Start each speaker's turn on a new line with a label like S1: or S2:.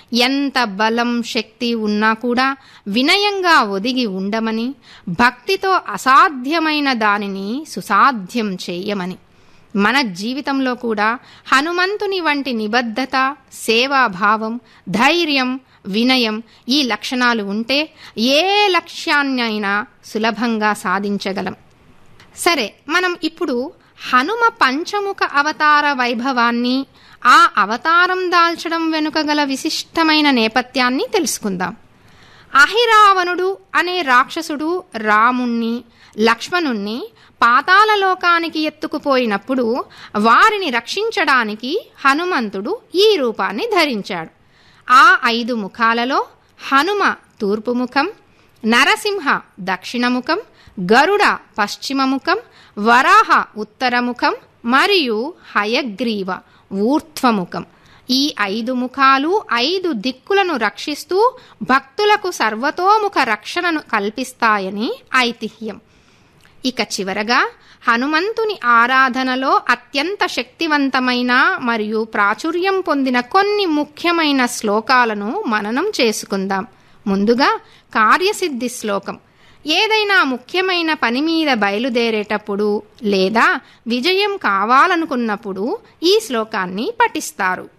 S1: ఎంత బలం శక్తి ఉన్నా కూడా వినయంగా ఒదిగి ఉండమని భక్తితో అసాధ్యమైన దానిని సుసాధ్యం చేయమని మన జీవితంలో కూడా హనుమంతుని వంటి నిబద్ధత సేవాభావం ధైర్యం వినయం ఈ లక్షణాలు ఉంటే ఏ లక్ష్యాన్నైనా సులభంగా సాధించగలం సరే మనం ఇప్పుడు హనుమ పంచముఖ అవతార వైభవాన్ని ఆ అవతారం దాల్చడం వెనుక గల విశిష్టమైన నేపథ్యాన్ని తెలుసుకుందాం అహిరావణుడు అనే రాక్షసుడు రాముణ్ణి లక్ష్మణుణ్ణి పాతాళలోకానికి ఎత్తుకుపోయినప్పుడు వారిని రక్షించడానికి హనుమంతుడు ఈ రూపాన్ని ధరించాడు ఆ ఐదు ముఖాలలో హనుమ తూర్పు ముఖం నరసింహ దక్షిణముఖం గరుడ పశ్చిమముఖం వరాహ ఉత్తరముఖం మరియు హయగ్రీవ ఊర్ధ్వముఖం ఈ ఐదు ముఖాలు ఐదు దిక్కులను రక్షిస్తూ భక్తులకు సర్వతోముఖ రక్షణను కల్పిస్తాయని ఐతిహ్యం ఇక చివరగా హనుమంతుని ఆరాధనలో అత్యంత శక్తివంతమైన మరియు ప్రాచుర్యం పొందిన కొన్ని ముఖ్యమైన శ్లోకాలను మననం చేసుకుందాం ముందుగా కార్యసిద్ధి శ్లోకం ఏదైనా ముఖ్యమైన పని మీద బయలుదేరేటప్పుడు లేదా విజయం కావాలనుకున్నప్పుడు ఈ శ్లోకాన్ని పఠిస్తారు